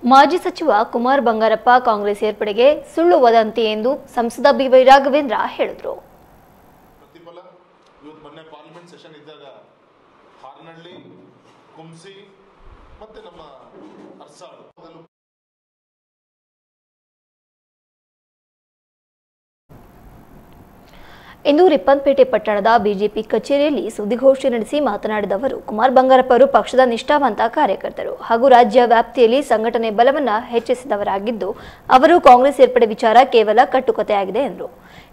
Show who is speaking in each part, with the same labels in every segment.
Speaker 1: ಮಾಜಿ ಸಚಿವ ಕುಮಾರ್ ಬಂಗಾರಪ್ಪ ಕಾಂಗ್ರೆಸ್ ಸೇರ್ಪಡೆಗೆ ಸುಳ್ಳು ವದಂತಿ ಎಂದು ಸಂಸದ ಬಿವೈ ರಾಘವೇಂದ್ರ ಹೇಳಿದರು
Speaker 2: ಪ್ರತಿಫಲ ಇವತ್ತು ಮೊನ್ನೆ ಪಾರ್ಲಿಮೆಂಟ್ ಸೆಷನ್ ಇದ್ದಾಗ ಹಾರನಹಳ್ಳಿ ಕುಂಸಿ ಮತ್ತೆ ನಮ್ಮ ಅರ್ಸಾಳು ಅದರಲ್ಲೂ
Speaker 1: ಇಂದು ರಿಪ್ಪನ್ಪೇಟೆ ಪಟ್ಟಣದ ಬಿಜೆಪಿ ಕಚೇರಿಯಲ್ಲಿ ಸುದ್ದಿಗೋಷ್ಠಿ ನಡೆಸಿ ಮಾತನಾಡಿದ ಅವರು ಕುಮಾರ್ ಬಂಗಾರಪ್ಪ ಅವರು ಪಕ್ಷದ ನಿಷ್ಠಾವಂತ ಕಾರ್ಯಕರ್ತರು ಹಾಗೂ ರಾಜ್ಯ ವ್ಯಾಪ್ತಿಯಲ್ಲಿ ಸಂಘಟನೆ ಬಲವನ್ನ ಹೆಚ್ಚಿಸಿದವರಾಗಿದ್ದು ಅವರು ಕಾಂಗ್ರೆಸ್ ಸೇರ್ಪಡೆ ವಿಚಾರ ಕೇವಲ ಕಟ್ಟುಕತೆಯಾಗಿದೆ ಎಂದರು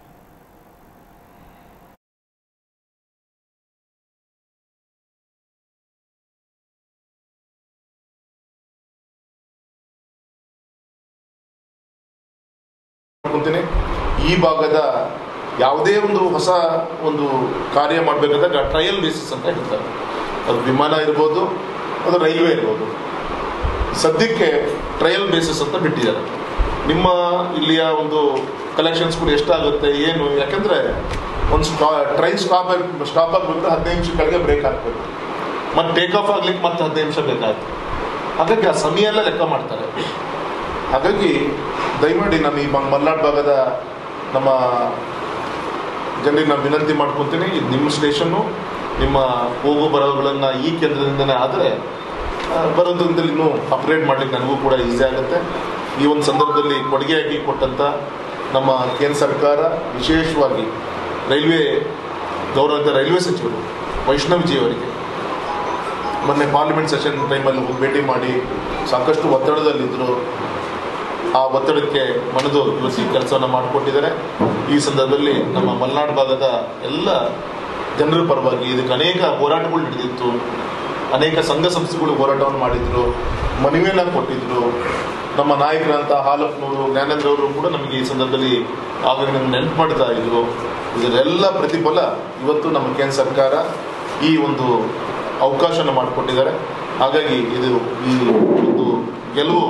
Speaker 2: ಮಾಡ್ಕೊಂತೀನಿ ಈ ಭಾಗದ ಯಾವುದೇ ಒಂದು ಹೊಸ ಒಂದು ಕಾರ್ಯ ಮಾಡಬೇಕಾದಾಗ ಟ್ರಯಲ್ ಬೇಸಿಸ್ ಅಂತ ಹೇಳ್ತಾರೆ ಅದು ವಿಮಾನ ಇರ್ಬೋದು ಅದು ರೈಲ್ವೆ ಇರ್ಬೋದು ಸದ್ಯಕ್ಕೆ ಟ್ರಯಲ್ ಬೇಸಿಸ್ ಅಂತ ಬಿಟ್ಟಿದ್ದಾರೆ ನಿಮ್ಮ ಇಲ್ಲಿಯ ಒಂದು ಕಲೆಕ್ಷನ್ಸ್ ಕೂಡ ಎಷ್ಟಾಗುತ್ತೆ ಏನು ಯಾಕಂದ್ರೆ ಒಂದು ಸ್ಟಾ ಟ್ರೈನ್ ಸ್ಟಾಪ್ ಸ್ಟಾಪ್ ಆಗಬೇಕು ಹದಿನೈದು ನಿಮಿಷಗಳಿಗೆ ಬ್ರೇಕ್ ಹಾಕಬೇಕು ಮತ್ತೆ ಟೇಕ್ ಆಫ್ ಆಗ್ಲಿಕ್ಕೆ ಮತ್ತೆ ಹದಿನೈದು ನಿಮಿಷ ಬೇಕಾಗುತ್ತೆ ಹಾಗಾಗಿ ಆ ಸಮಯ ಎಲ್ಲ ಲೆಕ್ಕ ಮಾಡ್ತಾರೆ ಹಾಗಾಗಿ ದಯಮಾಡಿ ನಾನು ಈ ಮ- ಮಲ್ನಾಡ್ ಭಾಗದ ನಮ್ಮ ಜನರಿಗೆ ನಾನು ವಿನಂತಿ ಮಾಡ್ಕೊತೀನಿ ಇದು ನಿಮ್ಮ ಸ್ಟೇಷನ್ನು ನಿಮ್ಮ ಹೋಗು ಬರೋಗಳನ್ನು ಈ ಕೇಂದ್ರದಿಂದನೇ ಆದರೆ ಬರೋದ್ರಿಂದ ಇನ್ನೂ ಅಪ್ಗ್ರೇಡ್ ಮಾಡ್ಲಿಕ್ಕೆ ನನಗೂ ಕೂಡ ಈಸಿ ಆಗುತ್ತೆ ಈ ಒಂದು ಸಂದರ್ಭದಲ್ಲಿ ಕೊಡುಗೆಯಾಗಿ ಕೊಟ್ಟಂಥ ನಮ್ಮ ಕೇಂದ್ರ ಸರ್ಕಾರ ವಿಶೇಷವಾಗಿ ರೈಲ್ವೆ ಗೌರವಂತ ರೈಲ್ವೆ ಸಚಿವರು ವೈಷ್ಣವ್ಜಿ ಅವರಿಗೆ ಮೊನ್ನೆ ಪಾರ್ಲಿಮೆಂಟ್ ಸೆಷನ್ ಟೈಮಲ್ಲಿ ಹೋಗಿ ಭೇಟಿ ಮಾಡಿ ಸಾಕಷ್ಟು ಒತ್ತಡದಲ್ಲಿದ್ದರು ಆ ಒತ್ತಡಕ್ಕೆ ಮಣಿದು ಇವತ್ತು ಈ ಕೆಲಸವನ್ನು ಮಾಡಿಕೊಟ್ಟಿದ್ದಾರೆ ಈ ಸಂದರ್ಭದಲ್ಲಿ ನಮ್ಮ ಮಲೆನಾಡು ಭಾಗದ ಎಲ್ಲ ಜನರ ಪರವಾಗಿ ಇದಕ್ಕೆ ಅನೇಕ ಹೋರಾಟಗಳು ನಡೆದಿತ್ತು ಅನೇಕ ಸಂಘ ಸಂಸ್ಥೆಗಳು ಹೋರಾಟವನ್ನು ಮಾಡಿದ್ರು ಮನವಿಯನ್ನ ಕೊಟ್ಟಿದ್ರು ನಮ್ಮ ನಾಯಕರಂತ ಹಾಲಪ್ಪನವರು ಜ್ಞಾನೇಂದ್ರ ಅವರು ಕೂಡ ನಮಗೆ ಈ ಸಂದರ್ಭದಲ್ಲಿ ಆಗ ನಮ್ಗೆ ನೆನಪು ಮಾಡ್ತಾ ಇದ್ರು ಇದರೆಲ್ಲ ಪ್ರತಿಫಲ ಇವತ್ತು ನಮ್ಮ ಕೇಂದ್ರ ಸರ್ಕಾರ ಈ ಒಂದು ಅವಕಾಶನ ಮಾಡಿಕೊಟ್ಟಿದ್ದಾರೆ ಹಾಗಾಗಿ ಇದು ಈ ಒಂದು ಗೆಲುವು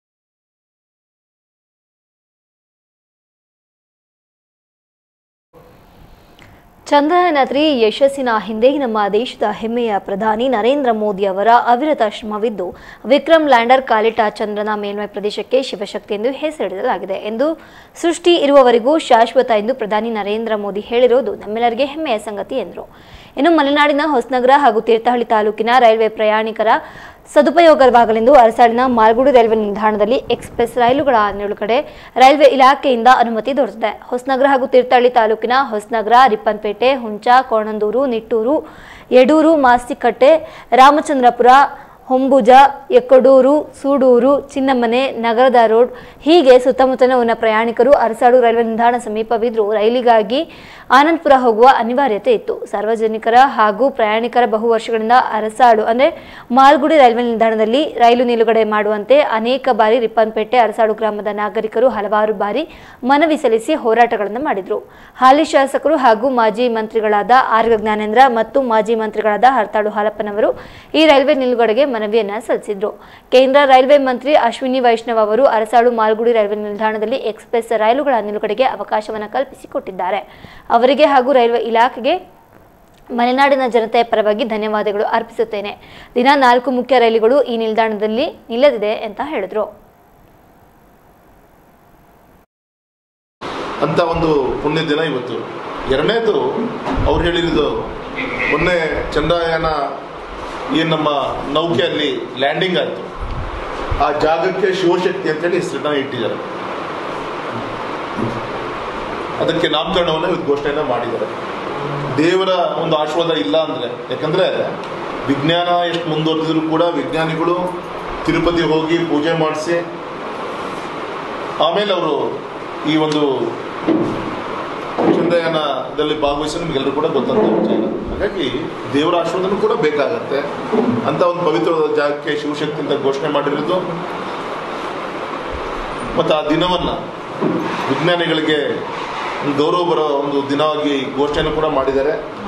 Speaker 1: ಚಂದ್ರಯಾನ ತ್ರೀ ಯಶಸ್ಸಿನ ಹಿಂದೆ ನಮ್ಮ ದೇಶದ ಹೆಮ್ಮೆಯ ಪ್ರಧಾನಿ ನರೇಂದ್ರ ಮೋದಿ ಅವರ ಅವಿರತ ಶ್ರಮವಿದ್ದು ವಿಕ್ರಮ್ ಲ್ಯಾಂಡರ್ ಕಾಲಿಟ ಚಂದ್ರನ ಮೇಲ್ಮೈ ಪ್ರದೇಶಕ್ಕೆ ಶಿವಶಕ್ತಿ ಎಂದು ಹೆಸರಿಡಲಾಗಿದೆ ಎಂದು ಸೃಷ್ಟಿ ಇರುವವರೆಗೂ ಶಾಶ್ವತ ಎಂದು ಪ್ರಧಾನಿ ನರೇಂದ್ರ ಮೋದಿ ಹೇಳಿರುವುದು ನಮ್ಮೆಲ್ಲರಿಗೆ ಹೆಮ್ಮೆಯ ಸಂಗತಿ ಎಂದರು ಇನ್ನು ಮಲೆನಾಡಿನ ಹೊಸನಗರ ಹಾಗೂ ತೀರ್ಥಹಳ್ಳಿ ತಾಲೂಕಿನ ರೈಲ್ವೆ ಪ್ರಯಾಣಿಕರ ಸದುಪಯೋಗವಾಗಲೆಂದು ಅರಸಾಳಿನ ಮಾಲ್ಗುಡಿ ರೈಲ್ವೆ ನಿಲ್ದಾಣದಲ್ಲಿ ಎಕ್ಸ್ಪ್ರೆಸ್ ರೈಲುಗಳ ನಿಲುಗಡೆ ರೈಲ್ವೆ ಇಲಾಖೆಯಿಂದ ಅನುಮತಿ ದೊರೆತಿದೆ ಹೊಸನಗರ ಹಾಗೂ ತೀರ್ಥಹಳ್ಳಿ ತಾಲೂಕಿನ ಹೊಸನಗರ ರಿಪ್ಪನ್ಪೇಟೆ ಹುಂಚ ಕೋಣಂದೂರು ನಿಟ್ಟೂರು ಯಡೂರು ಮಾಸ್ತಿಕಟ್ಟೆ ರಾಮಚಂದ್ರಪುರ ಹೊಂಬುಜ ಎಕ್ಕಡೂರು ಸೂಡೂರು ಚಿನ್ನಮನೆ ನಗರದ ರೋಡ್ ಹೀಗೆ ಸುತ್ತಮುತ್ತಲಿನ ಉನ್ನ ಪ್ರಯಾಣಿಕರು ಅರಸಾಳು ರೈಲ್ವೆ ನಿಲ್ದಾಣ ಸಮೀಪವಿದ್ರೂ ರೈಲಿಗಾಗಿ ಆನಂದಪುರ ಹೋಗುವ ಅನಿವಾರ್ಯತೆ ಇತ್ತು ಸಾರ್ವಜನಿಕರ ಹಾಗೂ ಪ್ರಯಾಣಿಕರ ಬಹು ವರ್ಷಗಳಿಂದ ಅರಸಾಳು ಅಂದರೆ ಮಾಲ್ಗುಡಿ ರೈಲ್ವೆ ನಿಲ್ದಾಣದಲ್ಲಿ ರೈಲು ನಿಲುಗಡೆ ಮಾಡುವಂತೆ ಅನೇಕ ಬಾರಿ ರಿಪ್ಪನ್ಪೇಟೆ ಅರಸಾಳು ಗ್ರಾಮದ ನಾಗರಿಕರು ಹಲವಾರು ಬಾರಿ ಮನವಿ ಸಲ್ಲಿಸಿ ಹೋರಾಟಗಳನ್ನು ಮಾಡಿದರು ಹಾಲಿ ಶಾಸಕರು ಹಾಗೂ ಮಾಜಿ ಮಂತ್ರಿಗಳಾದ ಆರ್ಗ ಜ್ಞಾನೇಂದ್ರ ಮತ್ತು ಮಾಜಿ ಮಂತ್ರಿಗಳಾದ ಹರ್ತಾಳು ಹಾಲಪ್ಪನವರು ಈ ರೈಲ್ವೆ ನಿಲುಗಡೆಗೆ ಮನವಿಯನ್ನ ಸಲ್ಲಿಸಿದ್ರು ಕೇಂದ್ರ ರೈಲ್ವೆ ಮಂತ್ರಿ ಅಶ್ವಿನಿ ವೈಷ್ಣವ್ ಅವರು ಅರಸಾಳು ಮಾಲ್ಗುಡಿ ರೈಲ್ವೆ ನಿಲ್ದಾಣದಲ್ಲಿ ಎಕ್ಸ್ಪ್ರೆಸ್ ರೈಲುಗಳ ನಿಲುಗಡೆಗೆ ಅವಕಾಶವನ್ನು ಕಲ್ಪಿಸಿಕೊಟ್ಟಿದ್ದಾರೆ ಅವರಿಗೆ ಹಾಗೂ ರೈಲ್ವೆ ಇಲಾಖೆಗೆ ಮಲೆನಾಡಿನ ಜನತೆಯ ಪರವಾಗಿ ಧನ್ಯವಾದಗಳು ಅರ್ಪಿಸುತ್ತೇನೆ ದಿನ ನಾಲ್ಕು ಮುಖ್ಯ ರೈಲುಗಳು ಈ ನಿಲ್ದಾಣದಲ್ಲಿ ನಿಲ್ಲದಿದೆ ಅಂತ ಹೇಳಿದ್ರು
Speaker 2: ಅಂತ ಒಂದು ಪುಣ್ಯ ದಿನ ಇವತ್ತು ಎರಡನೇದು ಅವ್ರು ಹೇಳಿರೋದು ಮೊನ್ನೆ ಚಂದ್ರಯಾನ ಏನು ನಮ್ಮ ನೌಕೆಯಲ್ಲಿ ಲ್ಯಾಂಡಿಂಗ್ ಆಯಿತು ಆ ಜಾಗಕ್ಕೆ ಶಿವಶಕ್ತಿ ಅಂತೇಳಿ ಹೆಸರನ್ನ ಇಟ್ಟಿದ್ದಾರೆ ಅದಕ್ಕೆ ನಾಮಕರಣವನ್ನು ಇವತ್ತು ಘೋಷಣೆಯನ್ನ ಮಾಡಿದ್ದಾರೆ ದೇವರ ಒಂದು ಆಶೀರ್ವಾದ ಇಲ್ಲ ಅಂದ್ರೆ ಯಾಕಂದ್ರೆ ವಿಜ್ಞಾನ ಎಷ್ಟು ಮುಂದುವರೆದಿದ್ರು ಕೂಡ ವಿಜ್ಞಾನಿಗಳು ತಿರುಪತಿ ಹೋಗಿ ಪೂಜೆ ಮಾಡಿಸಿ ಆಮೇಲೆ ಅವರು ಈ ಒಂದು ಚಂದ್ರಯಾನದಲ್ಲಿ ಭಾಗವಹಿಸಿ ನಿಮಗೆಲ್ಲರೂ ಕೂಡ ಗೊತ್ತಂತ ವಿಚಾರ ಹಾಗಾಗಿ ದೇವರ ಆಶೀರ್ವಾದನೂ ಕೂಡ ಬೇಕಾಗತ್ತೆ ಅಂತ ಒಂದು ಪವಿತ್ರವಾದ ಜಾಗಕ್ಕೆ ಶಿವಶಕ್ತಿ ಅಂತ ಘೋಷಣೆ ಮಾಡಿರೋದು ಮತ್ತು ಆ ದಿನವನ್ನ ವಿಜ್ಞಾನಿಗಳಿಗೆ ಒಂದು ಗೌರವ ಬರೋ ಒಂದು ದಿನವಾಗಿ ಘೋಷಣೆಯನ್ನು ಕೂಡ ಮಾಡಿದ್ದಾರೆ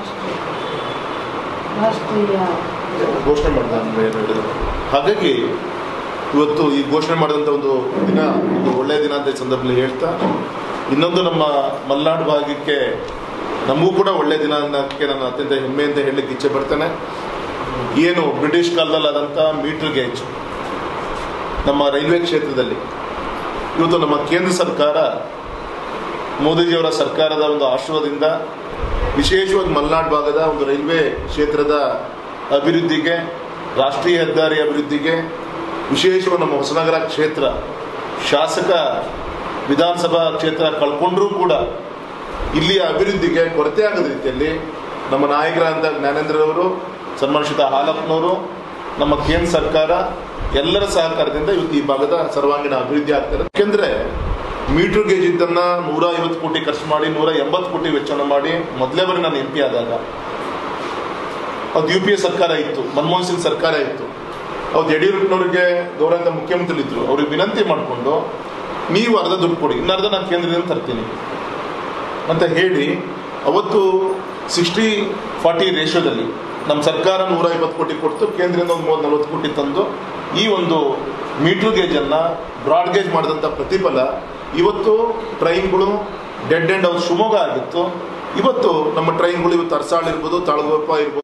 Speaker 2: ಘೋಷಣೆ ಮಾಡಿದ್ದಾರೆ ಅಂದ್ರೆ ಏನು ಹೇಳಿದ್ರು ಹಾಗಾಗಿ ಇವತ್ತು ಈ ಘೋಷಣೆ ಮಾಡಿದಂಥ ಒಂದು ದಿನ ಒಂದು ಒಳ್ಳೆಯ ದಿನ ಅಂತ ಈ ಸಂದರ್ಭದಲ್ಲಿ ಹೇಳ್ತಾ ಇನ್ನೊಂದು ನಮ್ಮ ಮಲೆನಾಡು ಭಾಗಕ್ಕೆ ನಮಗೂ ಕೂಡ ಒಳ್ಳೆಯ ದಿನ ಅನ್ನೋಕ್ಕೆ ನಾನು ಅತ್ಯಂತ ಹೆಮ್ಮೆಯಿಂದ ಹೇಳಲಿಕ್ಕೆ ಇಚ್ಛೆ ಪಡ್ತೇನೆ ಏನು ಬ್ರಿಟಿಷ್ ಕಾಲದಲ್ಲಿ ಆದಂಥ ಮೀಟರ್ ಗೇಜ್ ನಮ್ಮ ರೈಲ್ವೆ ಕ್ಷೇತ್ರದಲ್ಲಿ ಇವತ್ತು ನಮ್ಮ ಕೇಂದ್ರ ಸರ್ಕಾರ ಮೋದಿಜಿಯವರ ಸರ್ಕಾರದ ಒಂದು ಆಶ್ರಯದಿಂದ ವಿಶೇಷವಾಗಿ ಮಲೆನಾಡು ಭಾಗದ ಒಂದು ರೈಲ್ವೆ ಕ್ಷೇತ್ರದ ಅಭಿವೃದ್ಧಿಗೆ ರಾಷ್ಟ್ರೀಯ ಹೆದ್ದಾರಿ ಅಭಿವೃದ್ಧಿಗೆ ವಿಶೇಷವಾಗಿ ನಮ್ಮ ಹೊಸನಗರ ಕ್ಷೇತ್ರ ಶಾಸಕ ವಿಧಾನಸಭಾ ಕ್ಷೇತ್ರ ಕಳ್ಕೊಂಡ್ರೂ ಕೂಡ ಇಲ್ಲಿಯ ಅಭಿವೃದ್ಧಿಗೆ ಕೊರತೆ ಆಗದ ರೀತಿಯಲ್ಲಿ ನಮ್ಮ ನಾಯಕರಾದಂಥ ಜ್ಞಾನೇಂದ್ರರವರು ಸನ್ಮಾನಿಸಿದ ಹಾಲಪ್ಪನವರು ನಮ್ಮ ಕೇಂದ್ರ ಸರ್ಕಾರ ಎಲ್ಲರ ಸಹಕಾರದಿಂದ ಇವತ್ತು ಈ ಭಾಗದ ಸರ್ವಾಂಗೀಣ ಅಭಿವೃದ್ಧಿ ಆಗ್ತಾರೆ ಯಾಕೆಂದ್ರೆ ಮೀಟರ್ ಗೇಜ್ ಇದ್ದನ್ನ ನೂರ ಐವತ್ತು ಕೋಟಿ ಖರ್ಚು ಮಾಡಿ ನೂರ ಎಂಬತ್ತು ಕೋಟಿ ವೆಚ್ಚನ ಮಾಡಿ ಮೊದಲೇ ಬಾರಿ ನಾನು ಎಂ ಪಿ ಆದಾಗ ಅದು ಯು ಪಿ ಎ ಸರ್ಕಾರ ಇತ್ತು ಮನಮೋಹನ್ ಸಿಂಗ್ ಸರ್ಕಾರ ಇತ್ತು ಅವ್ರು ಯಡಿಯೂರಪ್ಪನವರಿಗೆ ಗೌರವಂತ ಮುಖ್ಯಮಂತ್ರಿ ಇದ್ರು ಅವ್ರಿಗೆ ವಿನಂತಿ ಮಾಡಿಕೊಂಡು ನೀವು ಅರ್ಧ ದುಡ್ಡು ಕೊಡಿ ಇನ್ನು ಅರ್ಧ ನಾನು ಕೇಂದ್ರದಿಂದ ತರ್ತೀನಿ ಅಂತ ಹೇಳಿ ಅವತ್ತು ಸಿಕ್ಸ್ಟಿ ಫಾರ್ಟಿ ರೇಷಿಯೋದಲ್ಲಿ ನಮ್ಮ ಸರ್ಕಾರ ನೂರ ಐವತ್ತು ಕೋಟಿ ಕೊಟ್ಟು ಕೇಂದ್ರದಿಂದ ಒಂದು ಮೂವತ್ತು ನಲ್ವತ್ತು ಕೋಟಿ ತಂದು ಈ ಒಂದು ಮೀಟ್ರ್ ಗೇಜನ್ನು ಬ್ರಾಡ್ ಗೇಜ್ ಮಾಡಿದಂಥ ಪ್ರತಿಫಲ ಇವತ್ತು ಟ್ರೈನ್ಗಳು ಡೆಡ್ ಎಂಡ್ ಅವ್ರು ಶಿವಮೊಗ್ಗ ಆಗಿತ್ತು ಇವತ್ತು ನಮ್ಮ ಟ್ರೈನ್ಗಳು ಇವತ್ತು ಅರಸಾಳ್ ಇರ್ಬೋದು ತಾಳಗೊಪ್ಪ ಇರ್ಬೋದು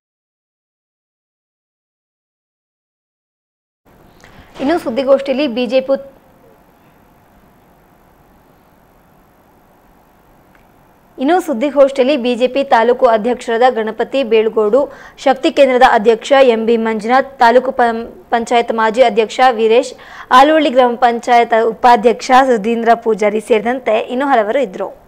Speaker 1: ಇನ್ನು ಸುದ್ದಿಗೋಷ್ಠಿಯಲ್ಲಿ ಬಿಜೆಪಿ ಇನ್ನು ಸುದ್ದಿಗೋಷ್ಠಿಯಲ್ಲಿ ಬಿಜೆಪಿ ತಾಲೂಕು ಅಧ್ಯಕ್ಷರಾದ ಗಣಪತಿ ಬೇಳುಗೋಡು ಶಕ್ತಿ ಕೇಂದ್ರದ ಅಧ್ಯಕ್ಷ ಎಂಬಿ ಮಂಜುನಾಥ್ ತಾಲೂಕು ಪಂ- ಪಂಚಾಯತ್ ಮಾಜಿ ಅಧ್ಯಕ್ಷ ವೀರೇಶ್ ಆಲುವಳ್ಳಿ ಗ್ರಾಮ ಪಂಚಾಯತ್ ಉಪಾಧ್ಯಕ್ಷ ಸುಧೀಂದ್ರ ಪೂಜಾರಿ ಸೇರಿದಂತೆ ಇನ್ನೂ ಹಲವರು ಇದ್ದರು